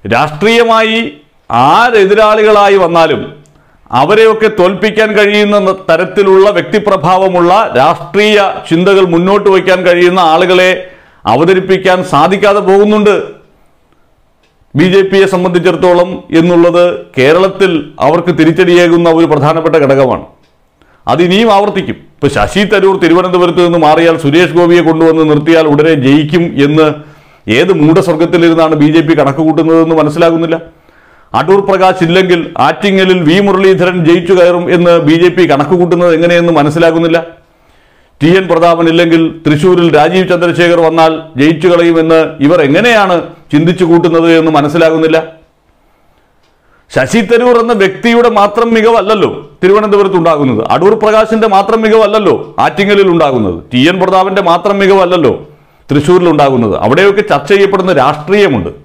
രാഷ്ട്രീയമായി ആരെതിരാളികളായി വന്നാലും അവരെയൊക്കെ തോൽപ്പിക്കാൻ കഴിയുന്ന തരത്തിലുള്ള വ്യക്തിപ്രഭാവമുള്ള രാഷ്ട്രീയ ചിന്തകൾ മുന്നോട്ട് വയ്ക്കാൻ കഴിയുന്ന ആളുകളെ അവതരിപ്പിക്കാൻ സാധിക്കാതെ പോകുന്നുണ്ട് ബി ജെ പിയെ സംബന്ധിച്ചിടത്തോളം എന്നുള്ളത് കേരളത്തിൽ അവർക്ക് തിരിച്ചടിയേകുന്ന ഒരു പ്രധാനപ്പെട്ട ഘടകമാണ് അതിനിയും ആവർത്തിക്കും ഇപ്പൊ ശശി തരൂർ തിരുവനന്തപുരത്ത് നിന്ന് മാറിയാൽ സുരേഷ് ഗോപിയെ കൊണ്ടുവന്ന് നിർത്തിയാൽ ഉടനെ ജയിക്കും എന്ന് ഏത് മൂഢസ്വർഗത്തിലിരുന്നാണ് ബി ജെ പി കണക്ക് കൂട്ടുന്നതെന്ന് മനസ്സിലാകുന്നില്ല അടൂർ പ്രകാശ് ഇല്ലെങ്കിൽ ആറ്റിങ്ങലിൽ വി മുരളീധരൻ ജയിച്ചു കയറും എന്ന് ബി ജെ പി കണക്ക് കൂട്ടുന്നത് എങ്ങനെയെന്ന് മനസ്സിലാകുന്നില്ല ടി എൻ പ്രതാപൻ ഇല്ലെങ്കിൽ തൃശൂരിൽ രാജീവ് ചന്ദ്രശേഖർ വന്നാൽ ജയിച്ചു കളയുമെന്ന് ഇവർ എങ്ങനെയാണ് ചിന്തിച്ചു കൂട്ടുന്നത് എന്ന് മനസ്സിലാകുന്നില്ല ശശി തരൂർ എന്ന വ്യക്തിയുടെ മാത്രം മികവല്ലല്ലോ തിരുവനന്തപുരത്ത് ഉണ്ടാകുന്നത് അടൂർ പ്രകാശിന്റെ മാത്രം മികവല്ലല്ലോ ആറ്റിങ്ങലിൽ ഉണ്ടാകുന്നത് ടി എൻ പ്രതാപന്റെ മാത്രം മികവല്ലല്ലോ തൃശ്ശൂരിൽ ഉണ്ടാകുന്നത് അവിടെയൊക്കെ ചർച്ച ചെയ്യപ്പെടുന്ന രാഷ്ട്രീയമുണ്ട്